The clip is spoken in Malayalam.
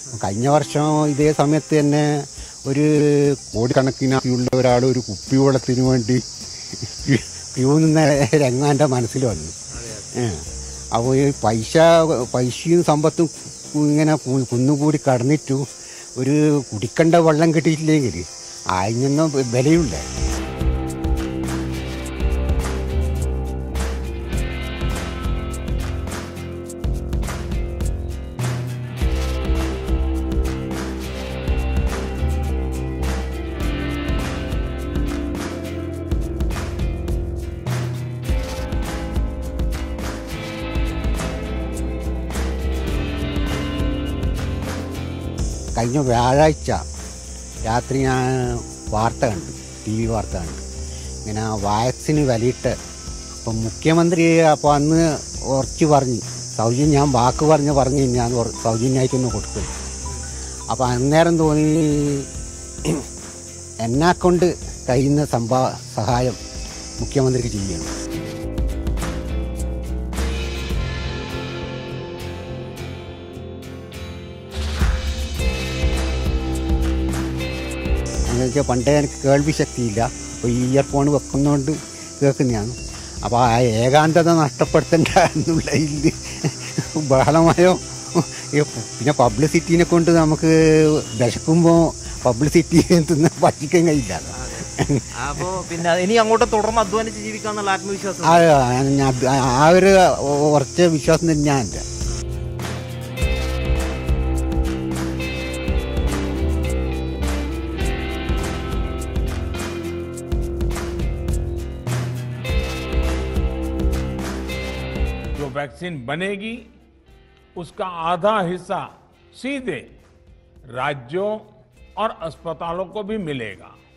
കഴിഞ്ഞ വർഷം ഇതേ സമയത്ത് തന്നെ ഒരു കോടിക്കണക്കിനുള്ള ഒരാൾ ഒരു കുപ്പിവെള്ളത്തിന് വേണ്ടി ക്യൂ നിന്ന രംഗം എൻ്റെ മനസ്സിൽ വന്നു അപ്പോൾ ഈ പൈസ പൈസയും സമ്പത്തും ഇങ്ങനെ കു- കുന്നുകൂടി കടന്നിട്ടു ഒരു കുടിക്കേണ്ട വെള്ളം കിട്ടിയിട്ടില്ലെങ്കിൽ അതിനൊന്നും വിലയില്ല കഴിഞ്ഞ വ്യാഴാഴ്ച രാത്രി ഞാൻ വാർത്ത കണ്ടു ടി വി വാർത്ത കണ്ടു ഇങ്ങനെ വാക്സിന് വിലയിട്ട് അപ്പം മുഖ്യമന്ത്രി അപ്പോൾ അന്ന് ഉറച്ചു പറഞ്ഞു സൗജന്യം ഞാൻ വാക്ക് പറഞ്ഞ് പറഞ്ഞ് ഞാൻ ഉറ- സൗജന്യമായിട്ടൊന്ന് കൊടുക്കും അപ്പോൾ അന്നേരം തോന്നി എന്നെ കൊണ്ട് കഴിയുന്ന സംഭാ സഹായം മുഖ്യമന്ത്രിക്ക് ചെയ്യണം എന്ന് വെച്ചാൽ പണ്ടേ എനിക്ക് കേൾവി ശക്തിയില്ല അപ്പോൾ ഈ ഇയർഫോൺ വെക്കുന്നതുകൊണ്ട് കേൾക്കുന്നതാണ് അപ്പോൾ ആ ഏകാന്തത നഷ്ടപ്പെടുത്തണ്ട എന്നുള്ള ഇതിൽ ബഹളമായോ ഈ പിന്നെ പബ്ലിസിറ്റീനെ കൊണ്ട് നമുക്ക് വിശക്കുമ്പോൾ പബ്ലിസിറ്റി തിന്ന് ഭക്ഷിക്കാൻ കഴിയില്ല അപ്പോ പിന്നെ ഇനി അങ്ങോട്ട് തുടർന്ന് അധ്വാനിച്ച് ജീവിക്കാന്നുള്ള ആത്മവിശ്വാസം ആ ഞാൻ ആ ഒരു ഉറച്ച വിശ്വാസം തന്നെയാണ് എൻ്റെ जो वैक्सीन बनेगी उसका आधा हिस्सा सीधे राज्यों और अस्पतालों को भी मिलेगा